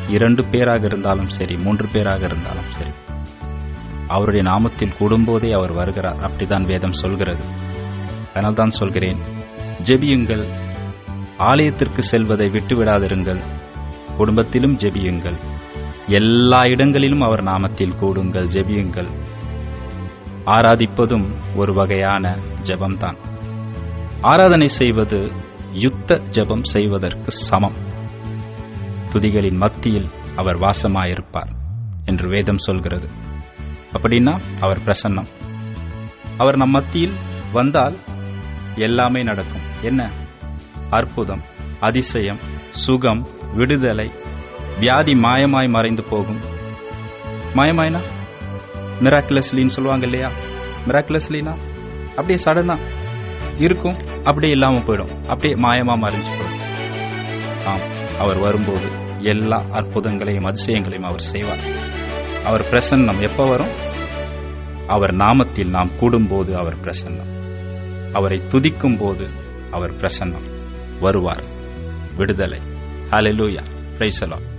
இரண்டு பேராக இருந்தாலும் சரி மூன்று பேராக இருந்தாலும் சரி அவருடைய நாமத்தில் கூடும்போதே அவர் வருகிறார் அப்படிதான் வேதம் சொல்கிறது அதனால் தான் சொல்கிறேன் ஜெபியுங்கள் ஆலயத்திற்கு செல்வதை விட்டுவிடாதிருங்கள் குடும்பத்திலும் ஜெபியுங்கள் எல்லா இடங்களிலும் அவர் நாமத்தில் கூடுங்கள் ஜெபியுங்கள் ஆராதிப்பதும் ஒரு வகையான ஜெபம்தான் ஆராதனை செய்வது யுத்த ஜெபம் செய்வதற்கு சமம் துதிகளின் மத்தியில் அவர் வாசமாயிருப்பார் என்று வேதம் சொல்கிறது அப்படின்னா அவர் பிரசன்னம் அவர் நம் மத்தியில் வந்தால் எல்லாமே நடக்கும் என்ன அற்புதம் அதிசயம் சுகம் விடுதலை வியாதி மாயமாய் மறைந்து போகும் மாயமாய்னா மிராக்குலஸ்லின்னு சொல்லுவாங்க இல்லையா மிராக்குலஸ்லினா அப்படியே சடனா இருக்கும் அப்படியே இல்லாம போயிடும் அப்படியே மாயமா மறைஞ்சு போயிடும் ஆம் அவர் வரும்போது எல்லா அற்புதங்களையும் அதிசயங்களையும் அவர் செய்வார் அவர் பிரசன்னம் எப்ப வரும் அவர் நாமத்தில் நாம் கூடும்போது அவர் பிரசன்னம் அவரை துதிக்கும் போது அவர் பிரசன்னம் வருவார் விடுதலை ஹalleluya பிரைஸ் அலாட்